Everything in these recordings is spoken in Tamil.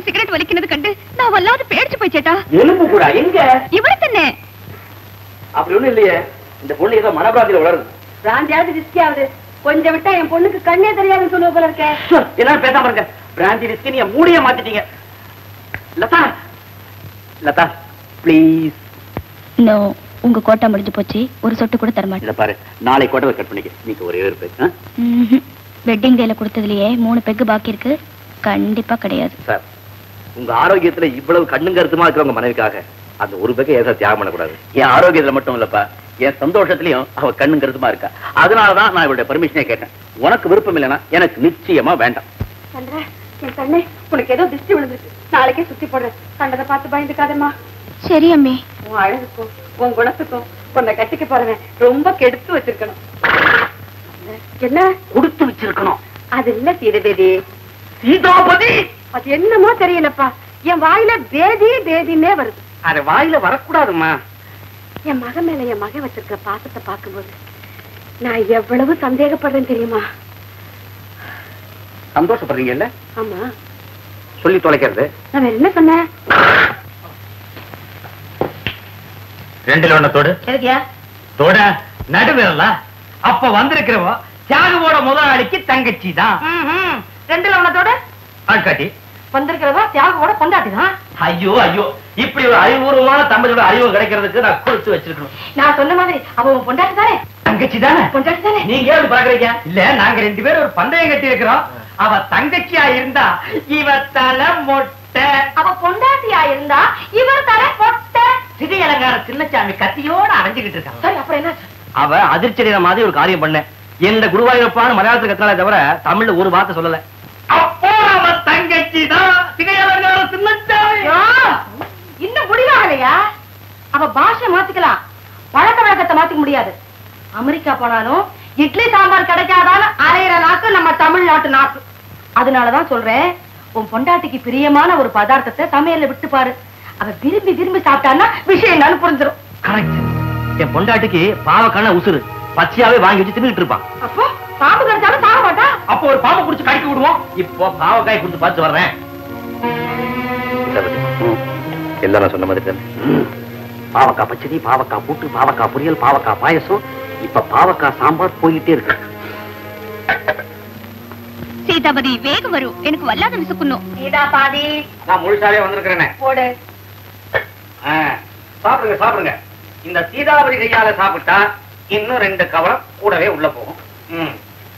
அவன் சிகரெட் வலிக்கிறது கண்டு நான் வல்லாது பேடிச்சு போயிச்சேட்டா எலும்பு கூட எங்க இவரு தானே அப்படி ஒண்ணும் இல்லையே இந்த பொண்ணு ஏதோ மனபிராந்தியில வளருது பிராந்தியாவது ரிஸ்கி ஆகுது கொஞ்சம் விட்டா என் பொண்ணுக்கு கண்ணே தெரியாதுன்னு சொல்லுவ போல இருக்க என்ன பேசாம இருங்க பிராந்தி ரிஸ்க் நீங்க மூடிய மாத்திட்டீங்க லதா லதா ப்ளீஸ் நோ உங்க கோட்டா முடிஞ்சு போச்சு ஒரு சொட்டு கூட தரமாட்டேன் இத பாரு நாளை கோட்டை கட் பண்ணிக்க நீங்க ஒரே ஒரு பேர் வெட்டிங் டேல கொடுத்ததுலயே மூணு பெக்கு பாக்கி இருக்கு கண்டிப்பா கிடையாது சார் உங்க ஆரோக்கியத்துல இவ்வளவு கண்ணும் கருத்துமா இருக்கிறவங்க மனைவிக்காக அந்த ஒரு பேக்கை ஏதா தியாகம் பண்ணக்கூடாது என் ஆரோக்கியத்துல மட்டும் இல்லப்பா என் சந்தோஷத்திலயும் அவ கண்ணும் கருத்துமா இருக்கா அதனாலதான் நான் இவருடைய பெர்மிஷனே கேட்டேன் உனக்கு விருப்பம் இல்லைன்னா எனக்கு நிச்சயமா வேண்டாம் சந்திரா என் கண்ணே உனக்கு ஏதோ திருஷ்டி விழுந்துருக்கு நாளைக்கே சுத்தி போடுறேன் கண்டதை பார்த்து பயந்துக்காதம்மா சரி அம்மி உன் அழகுக்கும் உன் குணத்துக்கும் உன்னை கட்டிக்க போறவன் ரொம்ப கெடுத்து வச்சிருக்கணும் என்ன கொடுத்து வச்சிருக்கணும் அது இல்ல சீதபேதி சீதாபதி அது என்னமோ தெரியலப்பா என் வாயில பேதி பேதின்னே வருது அது வாயில வரக்கூடாதுமா என் மகன் மேல என் மகன் வச்சிருக்கிற பாசத்தை பார்க்கும்போது நான் எவ்வளவு சந்தேகப்படுறேன் தெரியுமா சந்தோஷப்படுறீங்கல்ல ஆமா சொல்லி தொலைக்கிறது நான் வேற என்ன சொன்னேன் ரெண்டுல ஒண்ணு தொடு சரியா தொட நடுவிரலா அப்ப வந்திருக்கிறவோ தியாகவோட முதலாளிக்கு தங்கச்சி தான் ரெண்டுல உனத்தோட ஆட்காட்டி வந்திருக்கிறதா தியாகோட கொண்டாட்டிதான் ஐயோ ஐயோ இப்படி ஒரு அறிவுபூர்வமான தமிழோட அறிவு கிடைக்கிறதுக்கு நான் கொடுத்து வச்சிருக்கணும் நான் சொன்ன மாதிரி அவ உன் பொண்டாட்டி தானே தங்கச்சி தானே பொண்டாட்டி தானே நீங்க ஏன் பாக்குறீங்க இல்ல நாங்க ரெண்டு பேரும் ஒரு பந்தயம் கட்டி இருக்கிறோம் அவ தங்கச்சியா இருந்தா இவ தலை மொட்டை அவ பொண்டாட்டியா இருந்தா இவர் தர பொட்ட சிதை அலங்கார சின்னச்சாமி கத்தியோட அரைஞ்சுகிட்டு இருக்கான் சரி அப்புறம் என்ன அவ அதிர்ச்சி மாதிரி ஒரு காரியம் பண்ண எந்த குருவாயூரப்பான மலையாளத்துக்கு கத்தினாலே தவிர தமிழ்ல ஒரு வார்த்தை சொல்லல அப்போ அவ தங்கச்சி தான் சிகை அலங்கார சின்னச்சாமி ஐயோ, இன்னும் முடிவாகலையா அவ பாஷை மாத்திக்கலாம் பழக்க வழக்கத்தை மாத்திக்க முடியாது அமெரிக்கா போனாலும் இட்லி சாம்பார் கிடைக்காதாலும் அரையிற நாக்கு நம்ம தமிழ்நாட்டு நாக்கு அதனாலதான் சொல்றேன் உன் பொண்டாட்டிக்கு பிரியமான ஒரு பதார்த்தத்தை சமையல்ல விட்டு பாரு அவ விரும்பி விரும்பி சாப்பிட்டான்னா விஷயம் என்னன்னு புரிஞ்சிடும் கரெக்ட் என் பொண்டாட்டிக்கு பாவக்கான உசுறு பச்சையாவே வாங்கி வச்சு தின்னுட்டு இருப்பான் அப்போ பாம்பு கிடைச்சாலும் சாக மாட்டா அப்போ ஒரு பாம்பு புடிச்சு கடிக்க விடுவோம் இப்போ பாவக்காய் கொடுத்து பார்த்து வர்றேன் எல்லாம் நான் சொன்ன மாதிரி தானே பாவக்காய் பச்சடி பாவக்காய் கூட்டு பாவக்காய் பொரியல் பாவக்காய் பாயசம் இப்ப பாவக்காய் சாம்பார் போயிட்டே இருக்கு சீதாபதி வேகம் வரும் எனக்கு வல்லாத விசுக்கணும் இதா பாதி நான் முழுசாவே வந்திருக்கிறேனே போடு ஆ, சாப்பிடுங்க சாப்பிடுங்க இந்த சீதாபதி கையால சாப்பிட்டா இன்னும் ரெண்டு கவலம் கூடவே உள்ள போகும் ம்.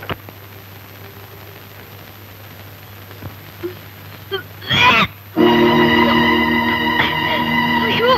ஐயோ.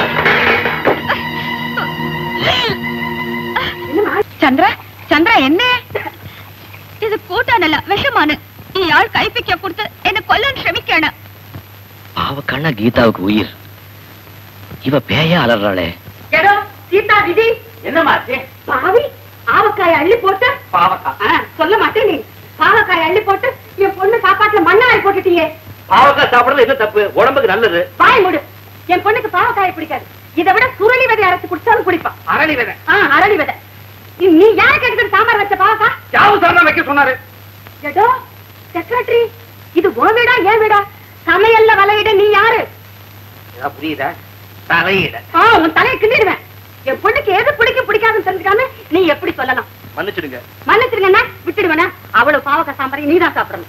ചന്ദ്ര ചന്ദ്ര എന്നെ ഇത് കൂട്ടാനല്ല വിഷമാണ് ഇയാൾ കൈപ്പിക്ക കൊടുത്ത് എന്നെ കൊല്ലാൻ ശ്രമിക്കാണ് பாவக்கண்ணா கீதாவுக்கு உயிர் இவ பேயா அலறாளே எடோ சீதா விதி என்னம்மா ஆச்சு? பாவி ஆவக்காய் அள்ளி போட்டு பாவக்காய் ஆ, சொல்ல மாட்டேன் நீ பாவக்காய் அள்ளி போட்டு என் பொண்ணு சாப்பாட்டுல மண்ணாய் போட்டுட்டியே பாவக்காய் சாப்பிடுறது என்ன தப்பு உடம்புக்கு நல்லது வாய் மூடு என் பொண்ணுக்கு பாவக்காய் பிடிக்காது இதை விட சுருளி விதை அரைச்சு குடிச்சாலும் குடிப்பான் அரளி விதை ஆ, அரளி விதை நீ- நீ யாருக்கு எடுத்து சாம்பார் வச்ச பாவக்காய் யாவு சார் தான் வைக்க சொன்னாரு எடோ செக்ரட்டரி இது உன் வீடா ஏன் வீடா சமையல்ல வலையிட நீ யாரு ஏதாவது புரியுதா தலையிட ஆ, உன் தலையை கிண்டிடுவேன் என் பொண்ணுக்கு எது பிடிக்கும் பிடிக்காதுன்னு தெரிஞ்சுக்காம நீ எப்படி சொல்லலாம் மன்னிச்சிடுங்க மன்னிச்சிருங்கன்னா விட்டுடுவேனா அவ்வளவு பாவக்காய் சாம்பாரை நீ தான் சாப்பிடணும்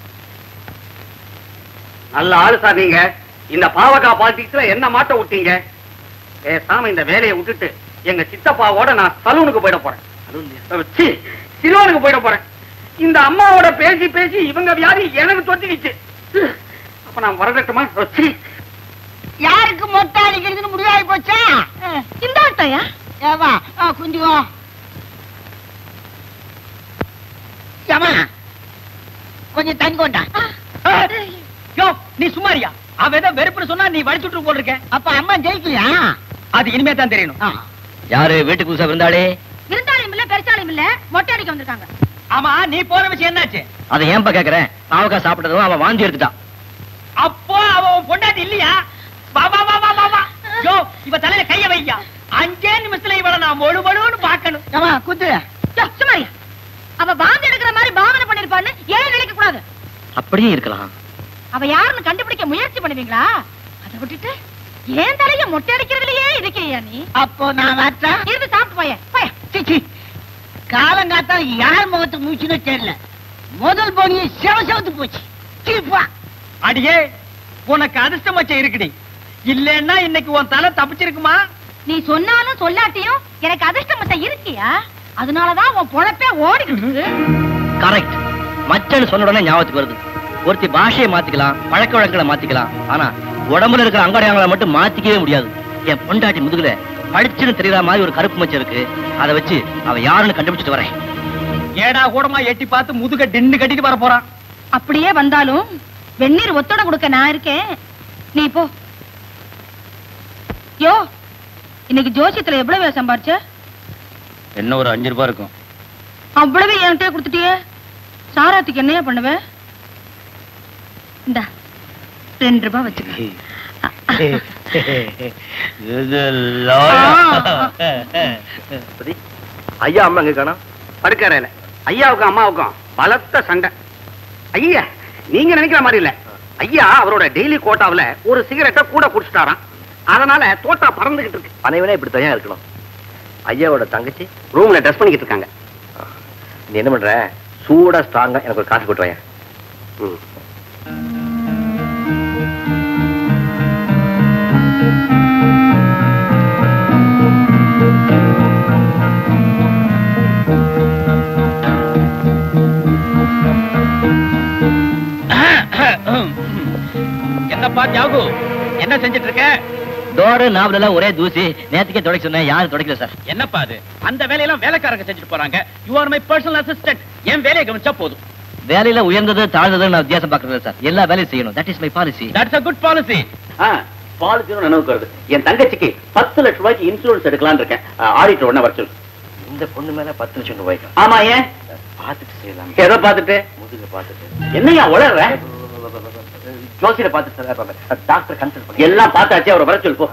நல்ல ஆளு சார் நீங்க இந்த பாவக்காய் பாலிடிக்ஸ்ல என்ன மாட்ட விட்டீங்க பேசாம இந்த வேலையை விட்டுட்டு எங்க சித்தப்பாவோட நான் சலூனுக்கு போயிட போறேன் சீ, சிலோனுக்கு போயிட போறேன் இந்த அம்மாவோட பேசி பேசி இவங்க வியாதி எனக்கு தொத்திக்கிச்சு அப்ப நான் வரட்டுமா சீ. யாருக்கு மொட்டை அடிக்கிறதுன்னு முடிவாகி போச்சா இந்த ஆட்டோயா ஏவா குஞ்சுவா ஏமா கொஞ்சம் தண்ணி கொண்டா யோ நீ சும்மாரியா அவ ஏதோ வெறுப்புன்னு சொன்னா நீ வலிச்சுட்டு போல் இருக்க அப்ப அம்மா ஜெயிக்கலையா அது இனிமே தான் தெரியணும் ஆ. யாரு வீட்டுக்கு புதுசா இருந்தாலே விருந்தாளியும் இல்ல பெருச்சாளியும் இல்ல மொட்டை அடிக்க வந்திருக்காங்க ஆமா நீ போன விஷயம் என்னாச்சு அதை ஏன்பா கேக்குறேன் பாவக்காய் சாப்பிட்டதும் அவன் வாந்தி எடுத்துட்டான் அப்போ அவ உன் பொண்டாட்டி இல்லையா வா வா வா வா வா வா யோ இவ தலையில கைய வையா அஞ்சே நிமிஷத்துல இவள நான் மொழு மொழுன்னு பாக்கணும் ஏமா குத்து சுமாரியா அவ பாந்து எடுக்கிற மாதிரி பாவனை பண்ணிருப்பான்னு ஏன் நினைக்க கூடாது அப்படியே இருக்கலாம் அவ யாருன்னு கண்டுபிடிக்க முயற்சி பண்ணுவீங்களா அதை விட்டுட்டு ஏன் தலைய மொட்டை அடிக்கிறதுலயே இருக்கியா நீ அப்போ நான் வரட்டா இருந்து சாப்பிட்டு போய போய சிச்சி காலங்காத்தால யார் முகத்துக்கு மூச்சுன்னு தெரியல முதல் போனிய செவ செவத்து போச்சு சீப்பா அடியே உனக்கு அதிர்ஷ்டம் வச்ச இருக்குடி இல்லன்னா இன்னைக்கு உன் தலை தப்பிச்சிருக்குமா நீ சொன்னாலும் சொல்லாட்டியும் எனக்கு அதிர்ஷ்டம் மத்த இருக்கியா அதனாலதான் உன் பொழப்பே ஓடிக்கிட்டு இருக்கு கரெக்ட் மச்சன்னு சொன்ன உடனே ஞாபகத்துக்கு வருது ஒருத்தி பாஷையை மாத்திக்கலாம் பழக்க வழக்கங்களை மாத்திக்கலாம் ஆனா உடம்புல இருக்கிற அங்கடையாங்களை மட்டும் மாத்திக்கவே முடியாது என் பொண்டாட்டி முதுகுல பளிச்சுன்னு தெரியற மாதிரி ஒரு கருப்பு மச்சம் இருக்கு அதை வச்சு அவ யாருன்னு கண்டுபிடிச்சிட்டு வரேன் ஏடா கூடமா எட்டி பார்த்து முதுக டின்னு கட்டிட்டு வர போறான் அப்படியே வந்தாலும் வெந்நீர் ஒத்தட கொடுக்க நான் இருக்கேன் நீ போ யோ இன்னைக்கு ஜோசியத்துல எவ்வளவு சம்பாரிச்ச என்ன ஒரு அஞ்சு ரூபாய் இருக்கும் அவ்வளவு என்கிட்ட கொடுத்துட்டியே சாராத்துக்கு என்னையா பண்ணுவ இந்தா ரெண்டு ரூபாய் வச்சுக்க ஐயா அம்மா எங்க காணோம் படுக்கறையில ஐயாவுக்கும் அம்மாவுக்கும் பலத்த சண்டை ஐயா நீங்க நினைக்கிற மாதிரி இல்ல ஐயா அவரோட டெய்லி கோட்டாவுல ஒரு சிகரெட்டை கூட குடிச்சிட்டாராம் அதனால தோட்டா பறந்துகிட்டு இருக்கு அனைவனே இப்படி தனியா இருக்கணும் ஐயாவோட தங்கச்சி ரூம்ல ட்ரெஸ் பண்ணிக்கிட்டு இருக்காங்க நீ என்ன பண்ற சூடா ஸ்ட்ராங்கா எனக்கு ஒரு காசு போட்டு வாங்க ம். என்னப்பா ஜாகு என்ன செஞ்சிட்டு இருக்க டோரு நாவல் எல்லாம் ஒரே தூசி நேத்துக்கே தொடக்க சொன்னேன் யாரும் தொடக்கல சார் என்னப்பா அது அந்த வேலையெல்லாம் வேலைக்காரங்க செஞ்சுட்டு போறாங்க you are my personal assistant என் வேலையை கவனிச்சா போதும் வேலையில உயர்ந்தது தாழ்ந்தது நான் வித்தியாசம் பாக்குறது சார் எல்லா வேலையும் செய்யணும் that is my policy that's a good policy பாலிசியும் நினைவுக்கு வருது என் தங்கச்சிக்கு பத்து லட்சம் ரூபாய்க்கு இன்சூரன்ஸ் எடுக்கலாம்னு இருக்கேன் ஆடிட்டர் உடனே வர சொல்லு இந்த பொண்ணு மேல பத்து லட்சம் ரூபாய்க்கு ஆமா ஏன் பார்த்துட்டு செய்யலாம் எதை பார்த்துட்டு முதுக பார்த்துட்டு என்னையா உளற ஜோசியரை பார்த்துட்டு சார் டாக்டர் கன்சல்ட் பண்ணி எல்லாம் பார்த்தாச்சு அவரை வர சொல்லு போ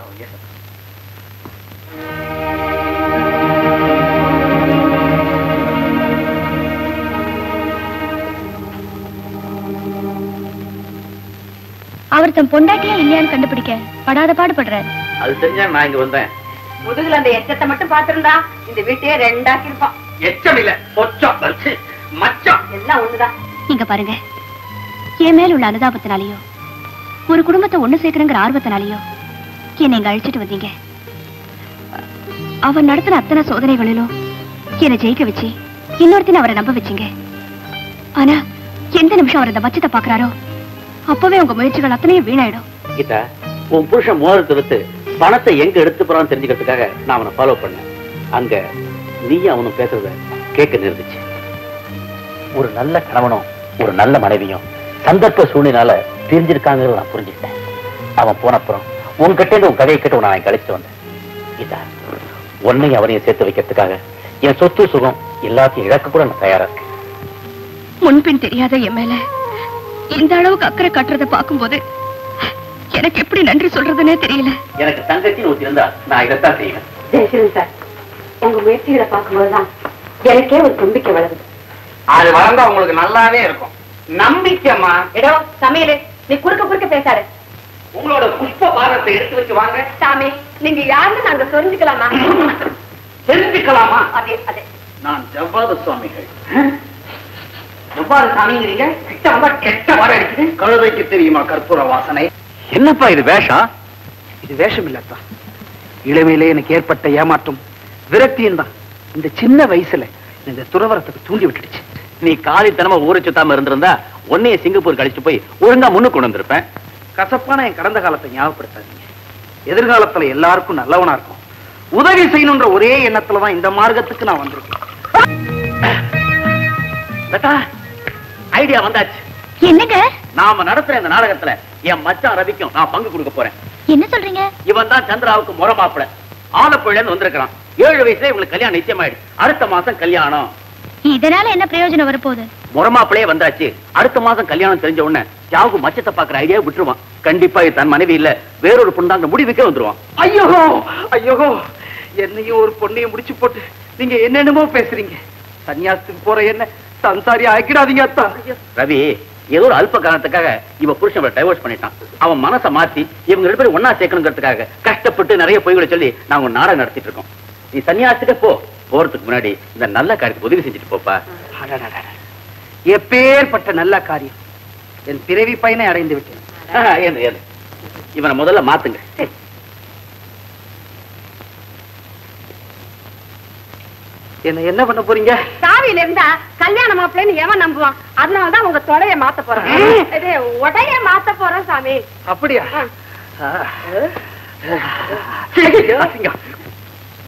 அவர் தன் பொண்டாட்டியா இல்லையான்னு கண்டுபிடிக்க படாத பாடுபடுறாரு அது தெரிஞ்சா நான் இங்க வந்தேன் முதுகுல அந்த எச்சத்தை மட்டும் பாத்திருந்தா இந்த வீட்டையே ரெண்டாக்கி இருப்பான் எச்சம் இல்ல சொச்சம் வச்சு மச்சம் எல்லாம் ஒண்ணுதான் இங்க பாருங்க என் மேல் உள்ள அனுதாபத்தினாலேயோ ஒரு குடும்பத்தை ஒண்ணு சேர்க்கணுங்கிற ஆர்வத்தினாலேயோ என்னை இங்க அழிச்சிட்டு வந்தீங்க அவர் நடத்தின அத்தனை சோதனைகளிலும் என்னை ஜெயிக்க வச்சு இன்னொருத்தின அவரை நம்ப வச்சீங்க ஆனா எந்த நிமிஷம் அவர் அந்த பட்சத்தை பாக்குறாரோ அப்பவே உங்க முயற்சிகள் அத்தனையும் வீணாயிடும் கீதா உன் புருஷன் மோதிரத்தை வித்து பணத்தை எங்க எடுத்து போறான்னு தெரிஞ்சுக்கிறதுக்காக நான் அவனை ஃபாலோ பண்ணேன் அங்க நீ அவனும் பேசுறத கேட்க நிறுத்துச்சு ஒரு நல்ல கணவனும் ஒரு நல்ல மனைவியும் சந்தர்ப்ப சூழ்நிலால பிரிஞ்சிருக்காங்கிறத நான் புரிஞ்சுக்கிட்டேன் அவன் போனப்புறம் உன்கிட்ட இருந்து உன் கதையை கேட்டு உன்னை நான் கழிச்சு வந்தேன் கீதா உன்னையும் அவனையும் சேர்த்து வைக்கிறதுக்காக என் சொத்து சுகம் எல்லாத்தையும் இழக்க கூட நான் தயாரா இருக்கேன் முன்பின் தெரியாத என் மேல இந்த அளவுக்கு அக்கறை காட்டுறத பார்க்கும்போது எனக்கு எப்படி நன்றி சொல்றதுன்னே தெரியல எனக்கு தங்கச்சின்னு ஊத்தி இருந்தா நான் இதைத்தான் செய்வேன் ஜெயசீலன் சார் உங்க முயற்சிகளை பார்க்கும்போதுதான் எனக்கே ஒரு நம்பிக்கை வளருது அது வளர்ந்தா உங்களுக்கு நல்லாவே இருக்கும் நம்பிக்கைமா எடோ சமையலு நீ குறுக்க குறுக்க பேசாரு உங்களோட புஷ்ப பாரத்தை எடுத்து வச்சு வாங்க சாமி நீங்க யாருன்னு நாங்க தெரிஞ்சுக்கலாமா தெரிஞ்சுக்கலாமா அதே அதே நான் ஜவ்வாத சுவாமிகள் ஜவ்வாத சாமிங்கிறீங்க கிட்ட வந்தா கெட்ட வர அடிக்குது கழுதைக்கு தெரியுமா கற்பூர வாசனை என்னப்பா இது வேஷம் இது வேஷம் இல்லப்பா இளமையிலே எனக்கு ஏற்பட்ட ஏமாற்றம் விரக்தியும் தான் இந்த சின்ன வயசுல இந்த துறவரத்துக்கு தூண்டி விட்டுடுச்சு நீ காலித்தனமா ஊரை சுத்தாம இருந்திருந்தா உன்னைய சிங்கப்பூர் கழிச்சு போய் ஒழுங்கா முன்னுக்கு கொண்டு வந்திருப்பேன் கசப்பான என் கடந்த காலத்தை ஞாபகப்படுத்தாதீங்க எதிர்காலத்துல எல்லாருக்கும் நல்லவனா இருக்கும் உதவி செய்யணுன்ற ஒரே எண்ணத்துல தான் இந்த மார்க்கத்துக்கு நான் வந்திருக்கேன் லதா ஐடியா வந்தாச்சு என்னங்க நாம நடத்துற இந்த நாடகத்துல என் மச்சான் ரவிக்கும் நான் பங்கு கொடுக்க போறேன் என்ன சொல்றீங்க இவன் தான் சந்திராவுக்கு முறை மாப்பிள ஆலப்புழல இருந்து வந்திருக்கிறான் ஏழு வயசுல இவங்களுக்கு கல்யாணம் நிச்சயமாயிடுச்சு அடுத்த மாசம் கல்யாணம் இதனால என்ன பிரயோஜனம் வரப்போகுது முறை மாப்பிளையே வந்தாச்சு அடுத்த மாசம் கல்யாணம் தெரிஞ்ச உடனே தியாகு மச்சத்தை பாக்குற ஐடியா விட்டுருவான் கண்டிப்பா இது தன் மனைவி இல்ல வேறொரு பொண்ணு அந்த முடிவுக்கே வந்துருவான் ஐயோ ஐயோ என்னையும் ஒரு பொண்ணையும் முடிச்சு போட்டு நீங்க என்னென்னமோ பேசுறீங்க சன்னியாசத்துக்கு போற என்ன சம்சாரி ஆக்கிடாதீங்க அத்தா ரவி ஏதோ ஒரு அல்ப காரணத்துக்காக இவ புருஷன் டைவர்ஸ் பண்ணிட்டான் அவன் மனசை மாத்தி இவங்க ரெண்டு பேரும் ஒன்னா சேர்க்கணுங்கிறதுக்காக கஷ்டப்பட்டு நிறைய பொய்களை சொல்லி நாங்க ஒரு நாடகம் நடத்திட்டு இருக்கோம் நீ சன்னியாசிட்ட போ போறதுக்கு முன்னாடி இந்த நல்ல காரியத்துக்கு உதவி செஞ்சுட்டு போப்பா அடடடட. எப்பேற்பட்ட நல்ல காரியம் என் பிறவி பயனை அடைந்து விட்டேன் ஆ, ஏந்து, ஏந்து. இவனை முதல்ல மாத்துங்க என்ன என்ன பண்ண போறீங்க சாவியில இருந்தா கல்யாண மாப்பிள்ளைன்னு எவன் நம்புவான் அதனாலதான் உங்க தொடைய மாத்த போறேன் இது உடைய மாத்த போறேன் சாமி அப்படியா ஆ. அசிங்கம்.